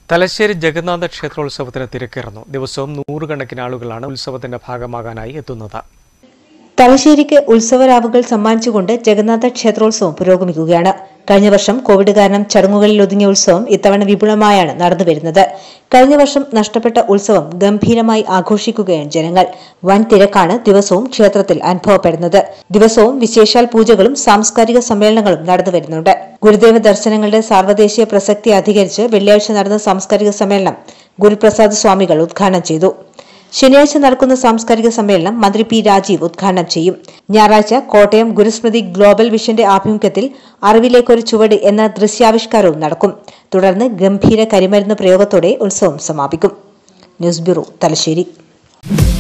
തലശ്ശേരി ജഗന്നാഥ ക്ഷേത്രോത്സവത്തിന് തിരക്കേറുന്നു ദിവസവും നൂറുകണക്കിന് ആളുകളാണ് ഉത്സവത്തിന്റെ ഭാഗമാകാനായി എത്തുന്നത് തലശ്ശേരിക്ക് ഉത്സവരാവുകൾ സമ്മാനിച്ചുകൊണ്ട് ജഗന്നാഥ ക്ഷേത്രോത്സവം പുരോഗമിക്കുകയാണ് കഴിഞ്ഞ വർഷം കോവിഡ് കാരണം ചടങ്ങുകളിൽ ഒതുങ്ങിയ ഉത്സവം ഇത്തവണ വിപുലമായാണ് നടന്നുവരുന്നത് കഴിഞ്ഞ വർഷം നഷ്ടപ്പെട്ട ഉത്സവം ഗംഭീരമായി ആഘോഷിക്കുകയാണ് ജനങ്ങൾ വൻ തിരക്കാണ് ദിവസവും ക്ഷേത്രത്തിൽ അനുഭവപ്പെടുന്നത് ദിവസവും വിശേഷാൽ പൂജകളും സാംസ്കാരിക സമ്മേളനങ്ങളും നടന്നുവരുന്നുണ്ട് ഗുരുദേവ ദർശനങ്ങളുടെ സാർവദേശീയ പ്രസക്തി അധികരിച്ച് വെള്ളിയാഴ്ച നടന്ന സാംസ്കാരിക സമ്മേളനം ഗുരുപ്രസാദ് സ്വാമികൾ ഉദ്ഘാടനം ചെയ്തു ശനിയാഴ്ച നടക്കുന്ന സാംസ്കാരിക സമ്മേളനം മന്ത്രി പി രാജീവ് ഉദ്ഘാടനം ചെയ്യും ഞായറാഴ്ച കോട്ടയം ഗുരുസ്മൃതി ഗ്ലോബൽ വിഷന്റെ ആഭിമുഖ്യത്തിൽ അറിവിലേക്കൊരു ചുവട് എന്ന ദൃശ്യാവിഷ്കാരവും നടക്കും തുടർന്ന് ഗംഭീര കരിമരുന്ന് പ്രയോഗത്തോടെ ഉത്സവം സമാപിക്കും ന്യൂസ് ബ്യൂറോ തലശ്ശേരി